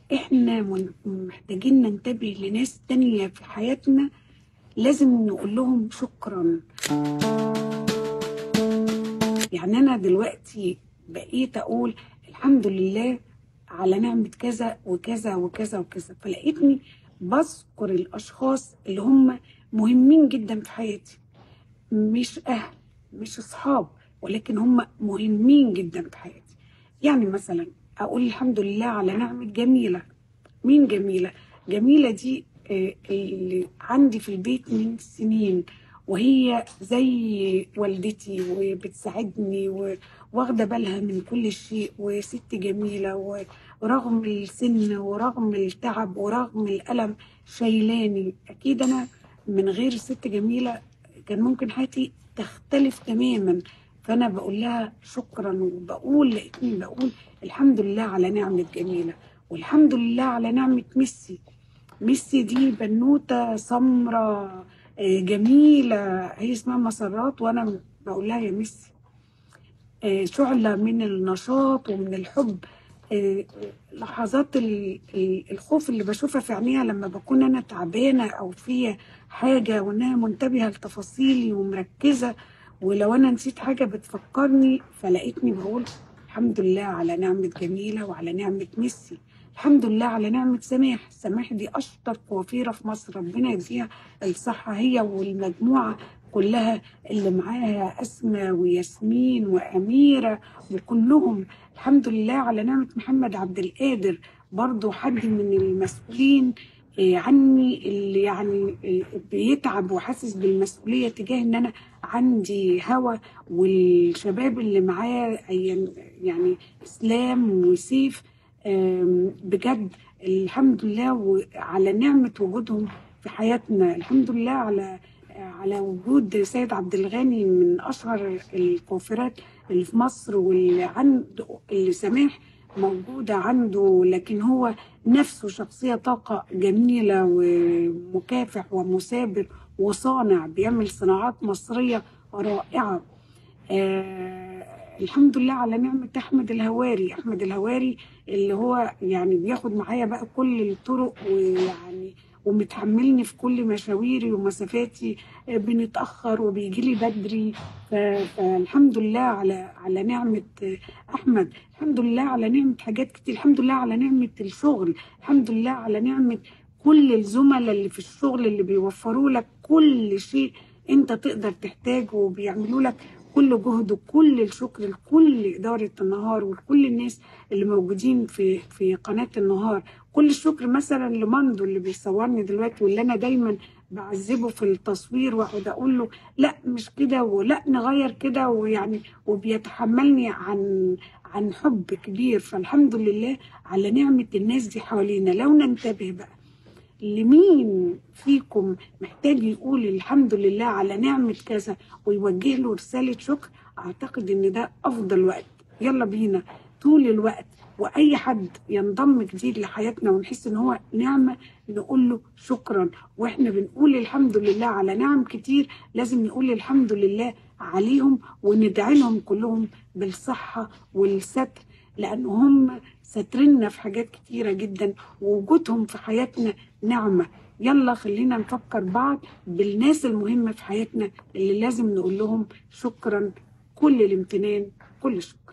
احنا من- محتاجين ننتبه لناس تانية في حياتنا لازم نقول لهم شكرا يعني انا دلوقتي بقيت اقول الحمد لله على نعمة كذا وكذا وكذا وكذا فلقيتني بذكر الاشخاص اللي هم مهمين جدا في حياتي مش اهل مش اصحاب ولكن هم مهمين جدا في حياتي يعني مثلا اقول الحمد لله على نعمة جميلة مين جميلة جميلة دي آه، اللي عندي في البيت من سنين وهي زي والدتي وبتساعدني و- واخدة بالها من كل شيء وست جميلة و- ورغم السن ورغم التعب ورغم الألم شايلاني أكيد أنا من غير ست جميلة كان ممكن حياتي تختلف تماما فأنا بقول لها شكرا وبقول لقيتني بقول الحمد لله على نعمة جميلة والحمد لله على نعمة ميسي ميسي دي بنوتة سمرة آه، جميلة هي اسمها مسرات وأنا بقول لها يا ميسي آه، شعلة من النشاط ومن الحب آه، لحظات ال- ال- الخوف اللي بشوفها في عينيها لما بكون أنا تعبانة أو فيها حاجة وإنها منتبهة لتفاصيلي ومركزة ولو أنا نسيت حاجة بتفكرني فلقيتني بقول الحمد لله على نعمة جميلة وعلى نعمة ميسي الحمد لله على نعمة سماح سماح دي أشطر كوافيرة في مصر ربنا يديها الصحة هي والمجموعة كلها اللي معاها أسمى وياسمين وأميرة وكلهم الحمد لله على نعمة محمد عبد القادر برضو حد من المسؤولين آه، عني اللي يعني آه، بيتعب وحاسس بالمسؤولية تجاه ان انا عندي هوا والشباب اللي معاه أيا- يعني اسلام وسيف آم، بجد الحمد لله وعلى نعمة وجودهم في حياتنا الحمد لله على على وجود سيد عبد الغني من اشهر الكوافيرات اللي في مصر واللي عنده اللي سماح موجودة عنده لكن هو نفسه شخصية طاقة جميلة ومكافح ومثابر وصانع بيعمل صناعات مصرية رائعة آه الحمد لله على نعمة أحمد الهواري أحمد الهواري اللي هو يعني بياخد معايا بقى كل الطرق ويعني ومتحملني في كل مشاويري ومسافاتي آه، بنتأخر وبيجي لي بدري ف- فالحمد لله على على نعمة آه، أحمد الحمد لله على نعمة حاجات كتير الحمد لله على نعمة الشغل الحمد لله على نعمة كل الزملاء اللي في الشغل اللي بيوفروا لك كل شيء انت تقدر تحتاجه وبيعملوا لك كل جهد وكل الشكر لكل إدارة النهار ولكل الناس اللي موجودين في في قناة النهار كل الشكر مثلا لماندو اللي بيصورني دلوقتي واللي أنا دايما بعذبه في التصوير واقعد اقول له لا مش كده ولا نغير كده ويعني وبيتحملني عن عن حب كبير فالحمد لله على نعمة الناس دي حوالينا لو ننتبه بقى لمين فيكم محتاج يقول الحمد لله على نعمة كذا ويوجه له رسالة شكر أعتقد إن ده أفضل وقت يلا بينا طول الوقت وأي حد ينضم جديد لحياتنا ونحس إن هو نعمة نقول له شكرا وإحنا بنقول الحمد لله على نعم كتير لازم نقول الحمد لله عليهم وندعي لهم كلهم بالصحة والستر لأن هم سترنا في حاجات كتيرة جدا ووجودهم في حياتنا نعمة يلا خلينا نفكر بعض بالناس المهمة في حياتنا اللي لازم نقول لهم شكرا كل الامتنان كل الشكر